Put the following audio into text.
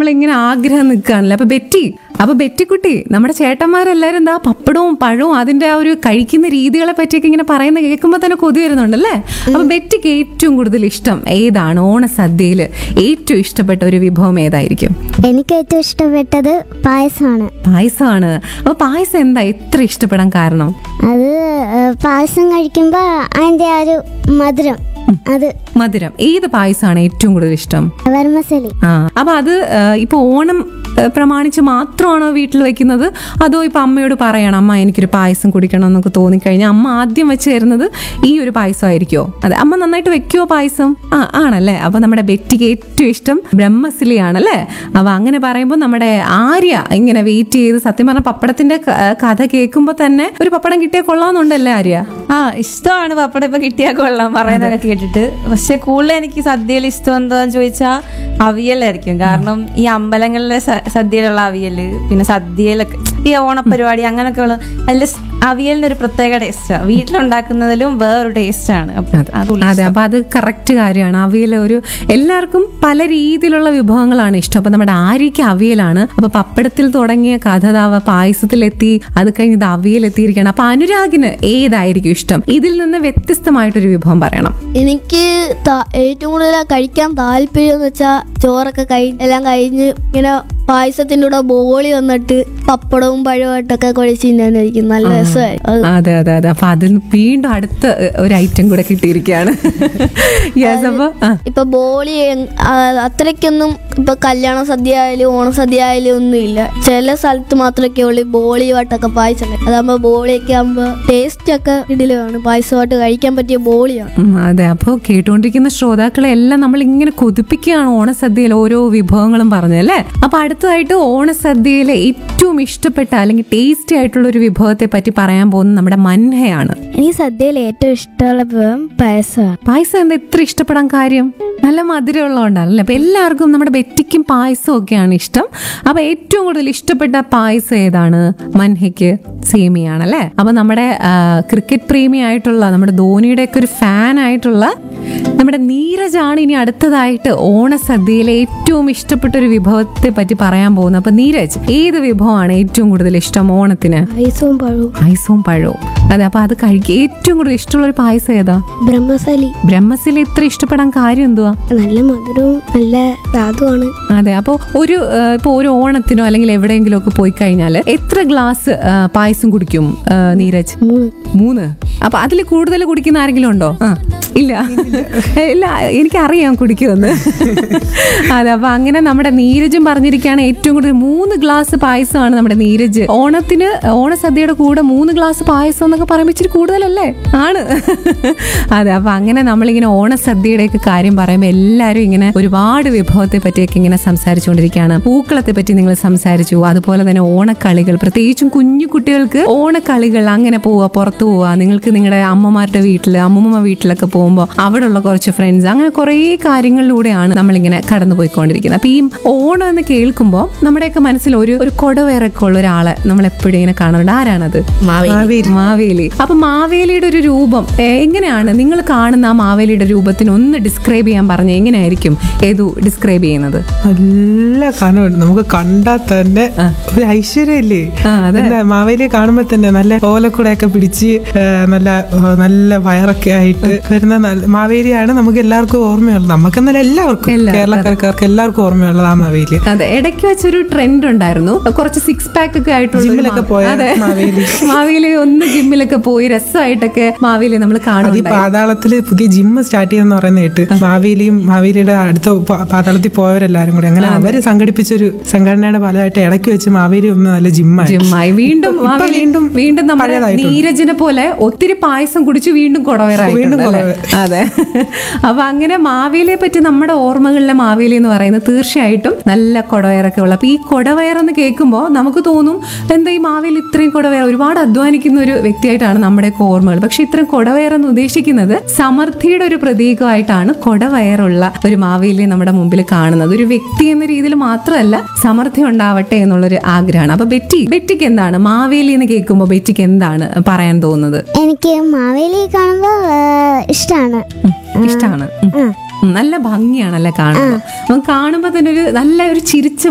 നമ്മളിങ്ങനെ ആഗ്രഹം നിൽക്കുകയാണല്ലോ അപ്പൊ ബെറ്റി അപ്പൊ ബെറ്റിക്കുട്ടി നമ്മുടെ ചേട്ടന്മാരെല്ലാരും എന്താ പപ്പടവും പഴവും അതിന്റെ ആ ഒരു കഴിക്കുന്ന രീതികളെ പറ്റിയൊക്കെ ഇങ്ങനെ പറയുന്ന കേൾക്കുമ്പോൾ തന്നെ കൊതി വരുന്നുണ്ടല്ലേ അപ്പൊ ബെറ്റിക്ക് ഏറ്റവും കൂടുതൽ ഇഷ്ടം ഏതാണ് ഓണസദ്യയിൽ ഏറ്റവും ഇഷ്ടപ്പെട്ട ഒരു വിഭവം ഏതായിരിക്കും എനിക്ക് ഏറ്റവും ഇഷ്ടപ്പെട്ടത് പായസമാണ് പായസമാണ് അപ്പൊ പായസം എന്താ എത്ര ഇഷ്ടപ്പെടാൻ കാരണം അത് ഏഹ്, പായസം കഴിക്കുമ്പോൾ അതിൻ്റെ ആ ഒരു മധുരം അത് മധുരം ഏത് പായസമാണ് ഏറ്റവും കൂടുതൽ ഇഷ്ടം വർമ്മസലി ആ അപ്പൊ അത് ആ, ഇപ്പൊ ഓണം ആ, പ്രമാണിച്ച് മാത്രമാണോ വീട്ടിൽ വെക്കുന്നത് അതോ ഇപ്പൊ അമ്മയോട് പറയണം അമ്മ എനിക്കൊരു പായസം കുടിക്കണം എന്നൊക്കെ തോന്നിക്കഴിഞ്ഞാൽ അമ്മ ആദ്യം വെച്ച് തരുന്നത് ഈ ഒരു പായസം ആയിരിക്കുമോ അതെ അമ്മ നന്നായിട്ട് വെക്കുവോ പായസം ആ ആണല്ലേ അപ്പൊ നമ്മുടെ ബെറ്റിക്ക് ഏറ്റവും ഇഷ്ടം ബ്രഹ്മസിലി ആണല്ലേ അപ്പൊ അങ്ങനെ പറയുമ്പോൾ നമ്മുടെ ആര്യ ഇങ്ങനെ വെയിറ്റ് ചെയ്ത് സത്യം പറഞ്ഞ പപ്പടത്തിന്റെ ക- കഥ കേൾക്കുമ്പോൾ തന്നെ ഒരു പപ്പടം കിട്ടിയാൽ കൊള്ളാമെന്നുണ്ടല്ലേ ആര്യ ആ ഇഷ്ടമാണ് പപ്പടം ഇപ്പൊ കിട്ടിയാൽ കൊള്ളാം പറയുന്നതൊക്കെ കേട്ടിട്ട് പക്ഷെ കൂടുതൽ എനിക്ക് സദ്യയിൽ ഇഷ്ടം എന്താന്ന് ചോദിച്ചാൽ അവിയലായിരിക്കും കാരണം ഈ അമ്പലങ്ങളിലെ സ- സദ്യയിലുള്ള അവിയല് പിന്നെ സദ്യയിലൊക്കെ ഈ ഓണപ്പരിപാടി അങ്ങനെയൊക്കെ ഉള്ള അതിൽ അവിയലിന് ഒരു പ്രത്യേക ടേസ്റ്റാണ് വീട്ടിലുണ്ടാക്കുന്നതിലും വേറൊരു ടേസ്റ്റാണ് അപ്പൊ അത് അതെ അപ്പൊ അത് കറക്റ്റ് കാര്യമാണ് അവിയൽ ഒരു എല്ലാവർക്കും പല രീതിയിലുള്ള വിഭവങ്ങളാണ് ഇഷ്ടം അപ്പൊ നമ്മുടെ ആര്യക്ക് അവിയലാണ് അപ്പൊ പപ്പടത്തിൽ തുടങ്ങിയ കഥതാവ പായസത്തിലെത്തി അത് കഴിഞ്ഞ് ഇത് അവിയലെത്തിയിരിക്കണം അപ്പൊ അനുരാഗിന് ഏതായിരിക്കും ഇഷ്ടം ഇതിൽ നിന്ന് വ്യത്യസ്തമായിട്ടൊരു വിഭവം പറയണം എനിക്ക് ത- ഏറ്റവും കൂടുതൽ കഴിക്കാൻ താല്പര്യം എന്ന് വെച്ചാൽ ചോറൊക്കെ കഴി എല്ലാം കഴിഞ്ഞ് ഇങ്ങനെ പായസത്തിൻ്റെ കൂടെ ബോളി വന്നിട്ട് പപ്പടവും പഴമായിട്ടൊക്കെ കുഴച്ച് തിന്നാനായിരിക്കും നല്ല രസമായി അത് അതെ അതെ അതെ അപ്പൊ അതിന് വീണ്ടും അടുത്ത ഏഹ്, ഒരു ഐറ്റം കൂടെ കിട്ടിയിരിക്കുകയാണ് യെസ് അപ്പൊ ആ ഇപ്പൊ ബോളി എങ്- ആ, അത്രയ്ക്കൊന്നും ഇപ്പൊ കല്യാണ സദ്യ ആയാലും ഓണസദ്യ ആയാലും ഒന്നും ഇല്ല ചില സ്ഥലത്ത് മാത്രമൊക്കെ ഉള്ളു ബോളിയുമായിട്ടൊക്കെ പായസം കഴിക്കും. അതാകുമ്പോ ബോളിയൊക്കെ ആകുമ്പോ ടേസ്റ്റ് ഒക്കെ ഇടിലാണ് പായസമായിട്ട് കഴിക്കാൻ പറ്റിയ ബോളിയാണ് ഉം, അതെ അപ്പോൾ കേട്ടുകൊണ്ടിരിക്കുന്ന ശ്രോതാക്കളെ എല്ലാം നമ്മൾ ഇങ്ങനെ കൊതിപ്പിക്കുകയാണ് ഓണസദ്യയിൽ ഓരോ വിഭവങ്ങളും പറഞ്ഞല്ലേ അപ്പൊ അടുത്തതായിട്ട് ഓണസദ്യയിലെ ഏറ്റവും ഇഷ്ടപ്പെട്ട അല്ലെങ്കിൽ ടേസ്റ്റി ആയിട്ടുള്ള ഒരു വിഭവത്തെ പറ്റി പറയാൻ പോകുന്നത് നമ്മുടെ മൻഹയാണ് എനിക്ക് സദ്യയിൽ ഏറ്റവും ഇഷ്ടമുള്ള വിഭവം പായസമാണ് പായസം എന്താ ഇത്ര ഇഷ്ടപ്പെടാൻ കാര്യം നല്ല മധുരമുള്ളതുകൊണ്ടാണല്ലേ അപ്പൊ എല്ലാവർക്കും നമ്മുടെ ബെറ്റിക്കും പായസവും ഒക്കെയാണ് ഇഷ്ടം അപ്പൊ ഏറ്റവും കൂടുതൽ ഇഷ്ടപ്പെട്ട പായസം ഏതാണ് മൻഹയ്ക്ക് സേമിയാണല്ലേ അപ്പൊ നമ്മുടെ ആ, ക്രിക്കറ്റ് പ്രേമി ആയിട്ടുള്ള നമ്മുടെ ധോണിയുടെ ഒക്കെ ഒരു ഫാൻ ആയിട്ടുള്ള നമ്മുടെ നീരജാണ് ഇനി അടുത്തതായിട്ട് ഓണസദ്യയിലെ ഏറ്റവും ഇഷ്ടപ്പെട്ട ഒരു വിഭവത്തെ പറ്റി പറയാൻ പോകുന്നത് അപ്പൊ നീരജ് ഏത് വിഭവമാണ് ഏറ്റവും കൂടുതൽ ഇഷ്ടം ഓണത്തിന് പായസവും പഴവും പായസവും പഴവും അതെ അപ്പൊ അത് കഴിക്കുക ഏറ്റവും കൂടുതൽ ഇഷ്ടമുള്ള ഒരു പായസം ഏതാ ബ്രഹ്മസലി ബ്രഹ്മസിൽ ഇത്ര ഇഷ്ടപ്പെടാൻ കാര്യം എന്തുവാ നല്ല മധുരവും നല്ല സ്വാദുമാണ് അതെ അപ്പോൾ ഒരു ആ, ഇപ്പൊ ഒരു ഓണത്തിനോ അല്ലെങ്കിൽ എവിടെയെങ്കിലും ഒക്കെ പോയി കഴിഞ്ഞാൽ എത്ര ഗ്ലാസ് ആ, പായസം കുടിക്കും ആ, നീരജ് മൂന്ന് മൂന്ന് അപ്പൊ അതിൽ കൂടുതൽ കുടിക്കുന്ന ആരെങ്കിലും ഉണ്ടോ ആ ഇല്ല ഇല്ല എനിക്കറിയാം കുടിക്കുമെന്ന് അതെ അപ്പൊ അങ്ങനെ നമ്മുടെ നീരജും പറഞ്ഞിരിക്കുകയാണ് ഏറ്റവും കൂടുതൽ മൂന്ന് ഗ്ലാസ് പായസമാണ് നമ്മുടെ നീരജ് ഓണത്തിന് ഓണസദ്യയുടെ കൂടെ മൂന്ന് ഗ്ലാസ് പായസം എന്നൊക്കെ പറയുമ്പോൾ ഇച്ചിരി കൂടുതലല്ലേ ആണ് അതെ അപ്പൊ അങ്ങനെ നമ്മളിങ്ങനെ ഓണസദ്യയുടെ ഒക്കെ കാര്യം പറയുമ്പോൾ എല്ലാവരും ഇങ്ങനെ ഒരുപാട് വിഭവത്തെ പറ്റിയൊക്കെ ഇങ്ങനെ സംസാരിച്ചുകൊണ്ടിരിക്കുകയാണ് പൂക്കളത്തെ പറ്റി നിങ്ങൾ സംസാരിച്ചു അതുപോലെ തന്നെ ഓണക്കളികൾ പ്രത്യേകിച്ചും കുഞ്ഞു കുട്ടികൾക്ക് ഓണക്കളികൾ അങ്ങനെ പോവുക പുറത്തു പോവുക നിങ്ങൾക്ക് നിങ്ങളുടെ അമ്മമാരുടെ വീട്ടിൽ അമ്മൂമ്മ വീട്ടിലൊക്കെ പോകുമ്പോൾ അവിടെയുള്ള കുറച്ച് ഫ്രണ്ട്സ് അങ്ങനെ കുറേ കാര്യങ്ങളിലൂടെയാണ് നമ്മളിങ്ങനെ കടന്നു പോയിക്കൊണ്ടിരിക്കുന്നത് അപ്പൊ ഈ ഓണം എന്ന് കേൾക്കുമ്പോൾ നമ്മുടെയൊക്കെ മനസ്സിൽ ഒരു ഒരു കൊടവേറൊക്കെ ഉള്ള ഒരാളെ നമ്മൾ എപ്പോഴും ഇങ്ങനെ കാണുന്നുണ്ട് ആരാണത് മാവേലി മാവേലി അപ്പൊ മാവേലിയുടെ ഒരു രൂപം ഏ, എങ്ങനെയാണ് നിങ്ങൾ കാണുന്ന ആ മാവേലിയുടെ രൂപത്തിന് ഒന്ന് ഡിസ്ക്രൈബ് ചെയ്യാൻ പറഞ്ഞ എങ്ങനെയായിരിക്കും ഏതു ഡിസ്ക്രൈബ് ചെയ്യുന്നത് നല്ല കനവുണ്ട് നമുക്ക് കണ്ടാൽ തന്നെ ഒരു ഐശ്വര്യമില്ലേ ആ, അതെ. എന്താ മാവേലിയെ കാണുമ്പോ തന്നെ നല്ല ഓലക്കുടയൊക്കെ പിടിച്ച് ആ, നല്ല ആ, നല്ല വയറൊക്കെ ആയിട്ട് വരുന്ന നല്ല- മാവേലിയാണ് നമുക്ക് എല്ലാവർക്കും ഓർമ്മയുള്ളത് നമുക്കെന്നല്ല എല്ലാവർക്കും എല്ലാവർക്കും, കേരളക്കാർക്ക് എല്ലാവർക്കും ഓർമ്മയുള്ളത് ആ മാവേലി അതെ ഇടയ്ക്ക് വെച്ചൊരു ട്രെൻഡ് ഉണ്ടായിരുന്നു കുറച്ച് സിക്സ് പാക്ക് ഒക്കെ ആയിട്ടുള്ള ഒരു ജിമ്മിലൊക്കെ മാ- പോയ അതെ. മാവേലി. മാവേലി ഒന്ന് ജിമ്മിലൊക്കെ പോയി രസമായിട്ടൊക്കെ മാവേലി നമ്മൾ അത് ഈ കാണുന്നുണ്ട് പാതാളത്തില് പുതിയ ജിമ്മ് സ്റ്റാർട്ട് ചെയ്തെന്ന് പറയുന്ന കേട്ട് മാവേലിയും മാവേലിയുടെ അടുത്ത പ- പാതാളത്തിൽ പോയവരെല്ലാരും കൂടി അങ്ങനെ അവര് സംഘടിപ്പിച്ചൊരു സംഘടനയുടെ ഫലമായിട്ട് ഇടയ്ക്ക് വെച്ച് മാവേലി ഒന്ന് നല്ല ജിമ്മായി ജിമ്മായി വീണ്ടും ഇപ്പൊ മാവേലി വീണ്ടും വീണ്ടും നമ്മുടെ പഴയതായിട്ടുണ്ട്. നീരജിനെ പോലെ ഒത്തിരി പായസം കുടിച്ച് വീണ്ടും കൊടവേറായിട്ടുണ്ട് വീണ്ടും അല്ലേ? കൊടവേറ്. അതെ അപ്പൊ അങ്ങനെ മാവേലിയെ പറ്റി നമ്മുടെ ഓർമ്മകളിലെ മാവേലി എന്ന് പറയുന്നത് തീർച്ചയായിട്ടും നല്ല കൊടവയറൊക്കെ ഉള്ള അപ്പൊ ഈ കൊടവയറെന്ന് കേൾക്കുമ്പോൾ നമുക്ക് തോന്നും എന്താ ഈ മാവേലി ഇത്രയും കൊടവയർ ഒരുപാട് അധ്വാനിക്കുന്ന ഒരു വ്യക്തിയായിട്ടാണ് നമ്മുടെയൊക്കെ ഓർമ്മകൾ പക്ഷെ ഇത്രയും കൊടവയറെന്ന് ഉദ്ദേശിക്കുന്നത് സമൃദ്ധിയുടെ ഒരു പ്രതീകമായിട്ടാണ് കൊടവയറുള്ള ഒരു മാവേലിയെ നമ്മുടെ മുമ്പിൽ കാണുന്നത് ഒരു വ്യക്തി എന്ന രീതിയിൽ മാത്രമല്ല സമൃദ്ധി ഉണ്ടാവട്ടെ എന്നുള്ളൊരു ആഗ്രഹമാണ് അപ്പൊ ബെറ്റി ബെറ്റിക്ക് എന്താണ് മാവേലി എന്ന് കേൾക്കുമ്പോൾ ബെറ്റിക്ക് എന്താണ് പറയാൻ തോന്നുന്നത് എനിക്ക് മാവേലി കാണുമ്പോൾ ഇഷ്ടമാണ് ഇഷ്ടമാണ് നല്ല ഭംഗിയാണല്ലേ കാണുമ്പോൾ നമുക്ക് കാണുമ്പോൾ തന്നെ ഒരു നല്ല ഒരു ചിരിച്ച